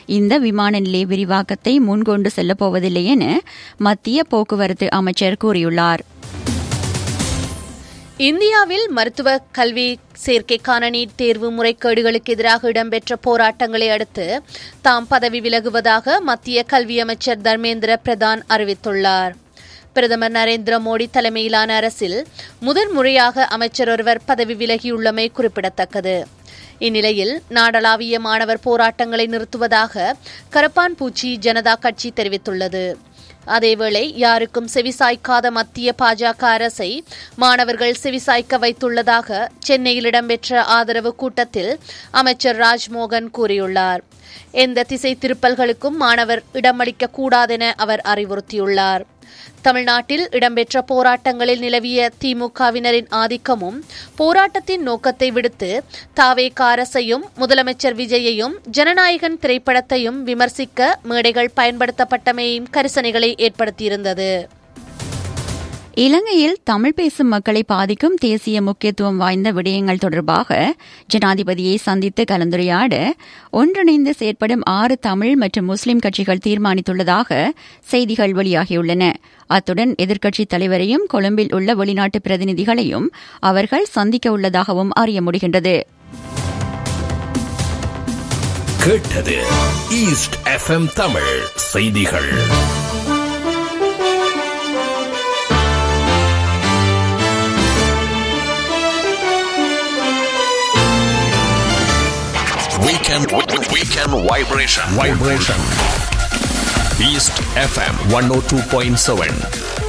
இந்த விமான நிலைய விரிவாக்கத்தை முன்கொண்டு செல்லப்போவதில்லை என மத்திய போக்குவரத்து அமைச்சர் கூறியுள்ளார் இந்தியாவில் மருத்துவ கல்வி சேர்க்கைக்கான நீட் தேர்வு முறைகேடுகளுக்கு எதிராக இடம்பெற்ற போராட்டங்களை அடுத்து தாம் பதவி விலகுவதாக மத்திய கல்வி அமைச்சர் தர்மேந்திர பிரதான் அறிவித்துள்ளார் பிரதமர் நரேந்திர மோடி தலைமையிலான அரசில் முதன் முறையாக அமைச்சர் ஒருவர் பதவி விலகியுள்ளமை குறிப்பிடத்தக்கது இந்நிலையில் நாடளாவிய மாணவர் போராட்டங்களை நிறுத்துவதாக கரப்பான்பூச்சி ஜனதா கட்சி தெரிவித்துள்ளது அதேவேளை யாருக்கும் செவிசாய்க்காத மத்திய பாஜக அரசை மாணவர்கள் செவிசாய்க்க வைத்துள்ளதாக சென்னையில் இடம்பெற்ற ஆதரவு கூட்டத்தில் அமைச்சர் ராஜ்மோகன் கூறியுள்ளார் எந்த திசை திருப்பல்களுக்கும் மாணவர் இடமளிக்க கூடாதென அவர் அறிவுறுத்தியுள்ளார் தமிழ்நாட்டில் இடம்பெற்ற போராட்டங்களில் நிலவிய திமுகவினரின் ஆதிக்கமும் போராட்டத்தின் நோக்கத்தை விடுத்து தாவேக அரசையும் முதலமைச்சர் விஜயையும் ஜனநாயகன் திரைப்படத்தையும் விமர்சிக்க மேடைகள் பயன்படுத்தப்பட்டமையும் கரிசனைகளை ஏற்படுத்தியிருந்தது இலங்கையில் தமிழ் பேசும் மக்களை பாதிக்கும் தேசிய முக்கியத்துவம் வாய்ந்த விடயங்கள் தொடர்பாக ஜனாதிபதியை சந்தித்து கலந்துரையாட ஒன்றிணைந்து செயற்படும் ஆறு தமிழ் மற்றும் முஸ்லிம் கட்சிகள் தீர்மானித்துள்ளதாக செய்திகள் வெளியாகியுள்ளன அத்துடன் எதிர்க்கட்சித் தலைவரையும் கொழும்பில் உள்ள வெளிநாட்டு பிரதிநிதிகளையும் அவர்கள் சந்திக்க உள்ளதாகவும் அறிய முடிகின்றது கேட்டது ஈஸ்ட் எஃப்எம் தமிழ் செய்திகள் Weekend, weekend vibration. Vibration. East FM 102.7.